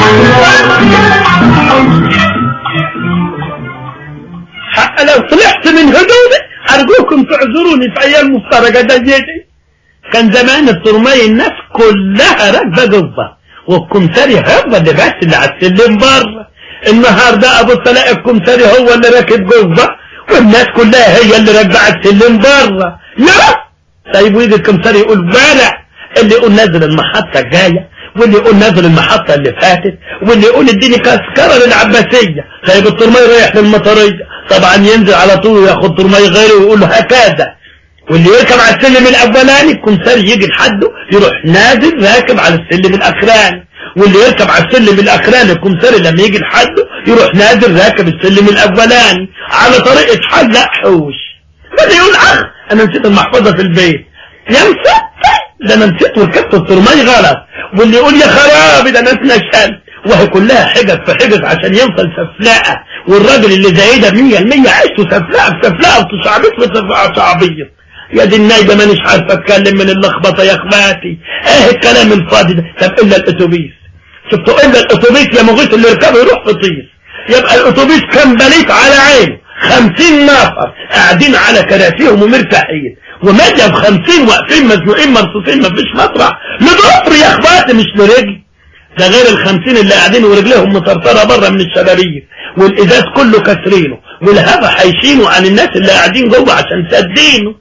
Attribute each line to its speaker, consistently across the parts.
Speaker 1: حق لو طلعت من هدومي ارجوكم تعذروني في ايام مفترجة ديتي كان زمان الترمي الناس كلها راكبه جبه والكمثري هو اللي بس اللي على السلم بره النهارده ابو تلاقي الكمثري هو اللي راكب جبه والناس كلها هي اللي راكبه على السلم بره لا طيب ويجي الكمثري يقول بلع اللي يقول نازل المحطه الجايه واللي يقول نازل المحطة اللي فاتت واللي يقول اديني تذكرة للعباسية طيب الترمي رايح للمطرية طبعا ينزل على طول وياخد ترمي غيره ويقول له هكذا واللي يركب على السلم الاولاني الكمثري يجي لحده يروح نازل راكب على السلم الاخراني واللي يركب على السلم الاخراني الكمثري لما يجي لحده يروح نازل راكب السلم الاولاني على طريقة حلق حوش واللي يقول اخ انا نسيت المحفظة في البيت يا مسكت ده انا نسيت وركبت الترمي غلط واللي يقول يا خرابي ده ناس نشال وهي كلها حجج في حجج عشان يوصل سفلاقة والراجل اللي زي ده 100% عشته سفلاقة في سفلاقة وتصعبت في سفلاقة صعبية يا دي النايبة مانيش عارف اتكلم من اللخبطة يا اخواتي ايه الكلام الفاضي ده طب الا الاتوبيس شفتوا الا الاتوبيس يا مغيث اللي يركبه يروح في طيس يبقى الاتوبيس كان بليت على عينه خمسين نفر قاعدين على كراسيهم ومرتاحين ومية بخمسين واقفين مزنوقين مرصوصين مفيش مطرح لضفر يا اخواتي مش لرجل ده غير الخمسين اللي قاعدين ورجليهم مطرطرة بره من الشبابيك والازاز كله كسرينه والهوا حيشينه عن الناس اللي قاعدين جوه عشان سدينه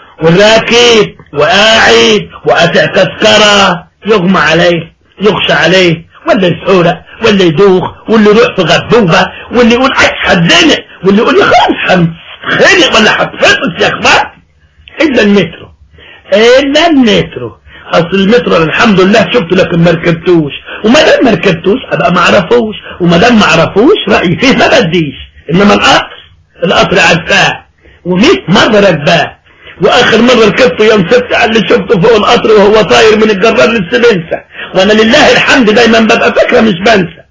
Speaker 1: والراكب وقاعد وقاطع تذكرة يغمى عليه يغشى عليه ولا يسحورق ولا يدوخ واللي يروح في غدوبة واللي يقول عايز هتزنق واللي يقول يا خلاص هتخنق ولا هتفطس يا اخوات الا المترو الا المترو اصل المترو الحمد لله شفته لكن ما ركبتوش وما دام ما ركبتوش ابقى ما اعرفوش وما دام ما اعرفوش رايي فيه ما بديش انما القطر القطر عارفاه و100 مره ركباه واخر مره ركبته يوم سبت على اللي شفته فوق القطر وهو طاير من الجرار للسبنسة وانا لله الحمد دايما ببقى فاكره مش بنسى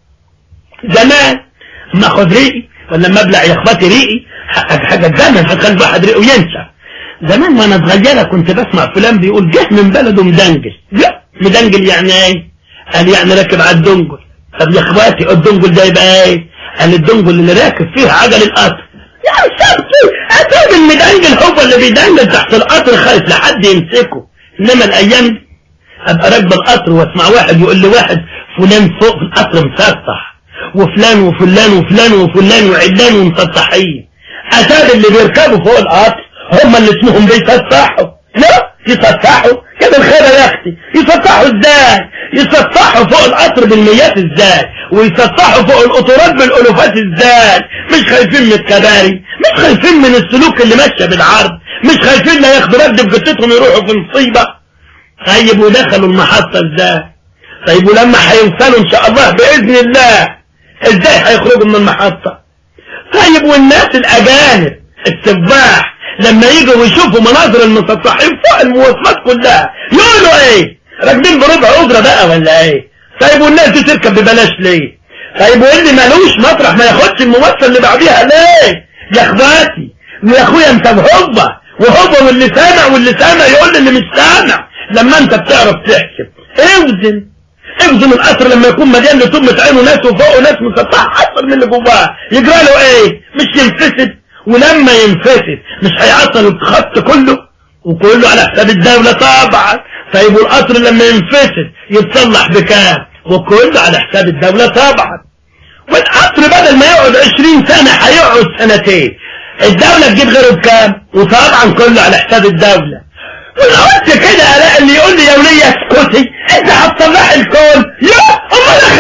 Speaker 1: زمان ما اخد ريقي ولا ما ابلع يا اخواتي ريقي حاجه زمان هتخلي الواحد ريقه ينسى زمان وانا صغيرة كنت بسمع فلان بيقول جه من بلده مدنجل لا مدنجل يعني ايه قال يعني راكب على الدنجل طب يا اخواتي الدنجل ده يبقى ايه قال الدنجل اللي راكب فيه عجل القطر يا شبكي اتاب المدنجل هو اللي بيدنجل تحت القطر خايف لحد يمسكه انما الايام دي ابقى راكب القطر واسمع واحد يقول لواحد فلان فوق في القطر مسطح وفلان وفلان وفلان وفلان وعلان ومسطحين اتاب اللي بيركبوا فوق القطر هم اللي اسمهم بيسطحوا لا يسطحوا كده الخير يا اختي يسطحوا ازاي يسطحوا فوق القطر بالميات ازاي ويسطحوا فوق القطورات بالالوفات ازاي مش خايفين من الكباري مش خايفين من السلوك اللي ماشيه بالعرض مش خايفين لا ياخدوا رد بجتتهم يروحوا في مصيبه طيب ودخلوا المحطه ازاي طيب ولما هيوصلوا ان شاء الله باذن الله ازاي هيخرجوا من المحطه طيب والناس الاجانب السباح لما يجوا ويشوفوا مناظر المسطحين فوق المواصلات كلها يقولوا ايه راكبين بربع اجره بقى ولا ايه طيب والناس دي تركب ببلاش ليه طيب واللي مالوش مطرح ما ياخدش الممثل اللي بعديها ليه يا اخواتي يا اخويا انت وهو وهو واللي سامع واللي سامع يقول اللي مش سامع لما انت بتعرف تحسب اوزن اوزن القطر لما يكون مليان لتمة عينه ناس وفوقه ناس مسطحه اكتر من اللي جواه يجرى له ايه مش ينفسد ولما ينفسد مش هيعطل الخط كله وكله على حساب الدولة طبعا طيب والقطر لما ينفسد يتصلح بكام وكله على حساب الدولة طبعا والقطر بدل ما يقعد 20 سنة هيقعد سنتين الدولة تجيب غيره بكام وطبعا كله على حساب الدولة ولو قلت كده الاقي اللي يقول لي يا ولية اسكتي انت هتصلح الكون يا امال